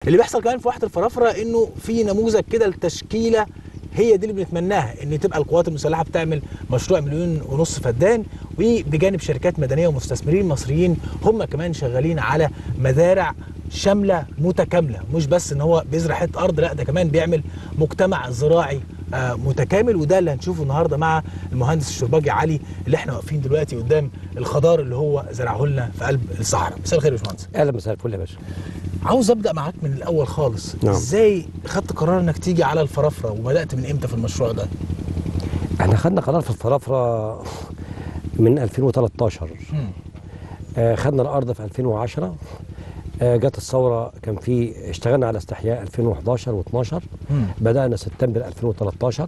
اللي بيحصل كمان في واحه الفرافره انه في نموذج كده للتشكيله هي دي اللي بنتمناها ان تبقى القوات المسلحه بتعمل مشروع مليون ونص فدان وبجانب شركات مدنيه ومستثمرين مصريين هم كمان شغالين على مزارع شامله متكامله مش بس ان هو بيزرع حته ارض لا ده كمان بيعمل مجتمع زراعي آه، متكامل وده اللي هنشوفه النهارده مع المهندس الشرباجي علي اللي احنا واقفين دلوقتي قدام الخضار اللي هو زرعه لنا في قلب الصحراء مساء الخير يا باشمهندس اهلا مساء الفل يا باشا عاوز ابدا معاك من الاول خالص نعم. ازاي خدت قرار انك تيجي على الفرافره وبدات من امتى في المشروع ده احنا خدنا قرار في الفرافره من 2013 مم. آه خدنا الارض في 2010 آه جت الثوره كان في اشتغلنا على استحياء 2011 و12 مم. بدانا سبتمبر 2013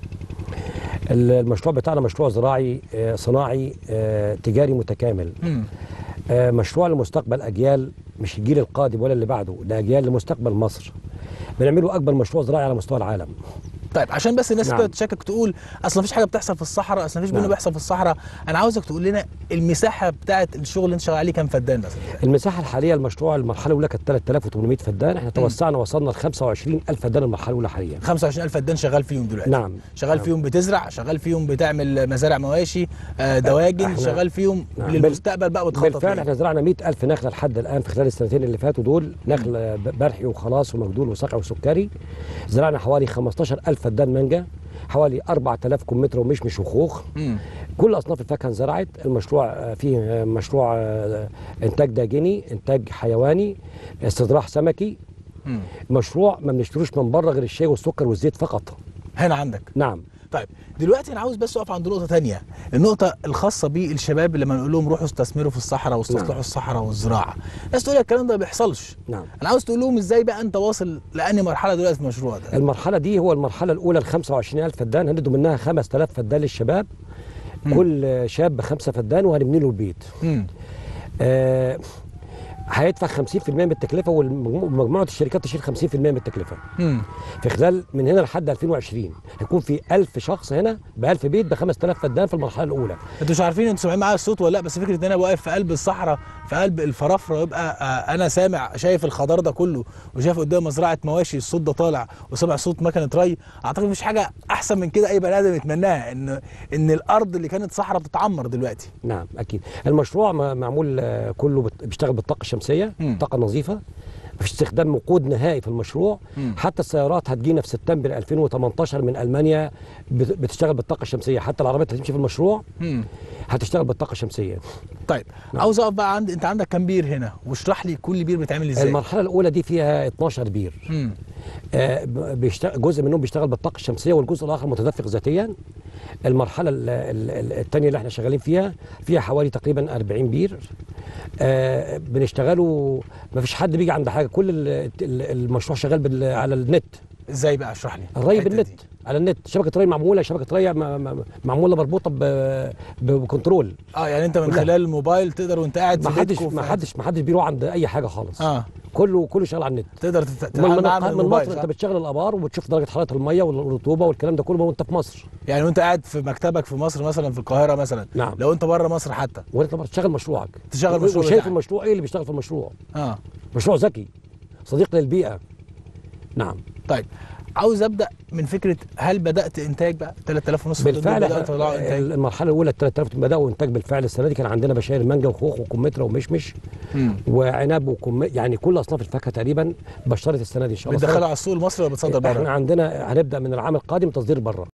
ال- المشروع بتاعنا مشروع زراعي آه صناعي آه تجاري متكامل مم. آه مشروع لمستقبل اجيال مش الجيل القادم ولا اللي بعده ده اجيال لمستقبل مصر بنعمله اكبر مشروع زراعي على مستوى العالم طيب عشان بس الناس نعم. كده تشكك تقول اصل مفيش حاجه بتحصل في الصحراء اصل مفيش بينه نعم. بيحصل في الصحراء انا عاوزك تقول لنا المساحه بتاعه الشغل اللي انت شغال عليه كام فدان مثلا المساحة الحالية المشروع المرحلة الأولى كانت 3800 فدان، احنا توسعنا وصلنا ل 25000 فدان المرحلة الأولى حاليا. 25000 فدان شغال فيهم دلوقتي نعم. شغال نعم. فيهم بتزرع شغال فيهم بتعمل مزارع مواشي آه، دواجن إحنا- شغال فيهم نعم. للمستقبل بقى بتخطط بالفعل ليه. احنا زرعنا 100000 نخلة لحد الآن في خلال السنتين اللي فاتوا دول، نخل آه، برحي وخلاص ومجدول وصقع وسكري. زرعنا حوالي 15000 فدان مانجا، حوالي 4000 كمثرى ومشمش وخوخ. مم. كل أصناف الفاكهة انزرعت، المشروع آه، فيه آه، مشروع آه، إنتاج داجني، إنتاج حيواني، استزراع سمكي. مم. مشروع ما بنشتروش من بره غير الشاي والسكر والزيت فقط. هنا عندك نعم. طيب دلوقتي انا عاوز بس اقف عند نقطه تانية النقطه الخاصه بالشباب لما نقول لهم روحوا استثمروا في الصحراء واستصلحوا نعم. الصحراء والزراعه الناس تقول لك الكلام ده ما بيحصلش نعم. انا عاوز تقول لهم ازاي بقى انت واصل لاني مرحله دلوقتي في المشروع ده المرحلة دي هو المرحلة الأولى ال 25000 فدان هندوا منها 5000 فدان للشباب مم. كل شاب بخمسة فدان وهنبني له البيت. مم. آه هيدفع 50% من التكلفة ومجموعة الشركات تشيل 50% من التكلفة. مم. في خلال من هنا لحد 2020 هيكون في 1000 شخص هنا ب 1000 بيت ب 5000 فدان في المرحلة الأولى. انتوا مش عارفين انتوا سامعين معايا الصوت ولا لا بس فكره ان انا واقف في قلب الصحراء في قلب الفرافره ويبقى آه، انا سامع شايف الخضار ده كله وشايف قدام مزرعه مواشي الصوت ده طالع وسامع صوت مكنه ري اعتقد مفيش حاجه احسن من كده اي بني ادم يتمناها ان ان الارض اللي كانت صحراء بتتعمر دلوقتي نعم أكيد. المشروع م- معمول آه، كله بت- بيشتغل بالطاقة الشمسية، مم. طاقة نظيفة. مفيش استخدام وقود نهائي في المشروع مم. حتى السيارات هتجينا في سبتمبر 2018 من المانيا بت- بتشتغل بالطاقه الشمسيه حتى العربيات اللي هتمشي في المشروع مم. هتشتغل بالطاقه الشمسيه طيب عاوز اقف بقى عند انت عندك كام بير هنا واشرح لي كل بير بيتعمل ازاي المرحله الاولى دي فيها 12 بير مم. آه، ب- بيشتغل جزء منهم بيشتغل بالطاقه الشمسيه والجزء الاخر متدفق ذاتيا المرحله الثانيه اللي احنا شغالين فيها فيها حوالي تقريبا 40 بير آه، بنشتغلوا ما فيش حد بيجي عند حاجه كل ال- ال- المشروع شغال بال- على النت ازاي بقى اشرح لي الري الحتة بالنت دي. على النت شبكه ري معموله شبكه ري م- م- معموله مربوطه ب- ب- بكنترول اه يعني انت من كلها. خلال الموبايل تقدر وانت قاعد ما في حدش بيتكم ما في- حدش ما حدش بيروح عند اي حاجه خالص اه كله كله شغال على النت تقدر تت- من تتعامل معاه من من الموبايل مصر صح؟ انت بتشغل الابار وبتشوف درجه حراره الميه والرطوبه والكلام ده كله وانت في مصر يعني وانت قاعد في مكتبك في مصر مثلا في القاهره مثلا نعم. لو انت بره مصر حتى وانت بتشغل مشروعك تشغل المشروع وشايف بتاعك. المشروع ايه اللي بيشتغل في المشروع اه مشروع ذكي صديق للبيئه نعم طيب عاوز ابدا من فكره هل بدات انتاج بقى 3000 ونص بالفعل بدات تطلعوا احنا انتاج المرحله الاولى ال 3000 بداوا انتاج بالفعل السنه دي كان عندنا بشاير مانجا وخوخ وكمثرى ومشمش مم. وعنب وكم يعني كل اصناف الفاكهه تقريبا بشرت السنه دي ان شاء الله بتدخلها على السوق المصري ولا بتصدر احنا بره عندنا هنبدا من العام القادم تصدير بره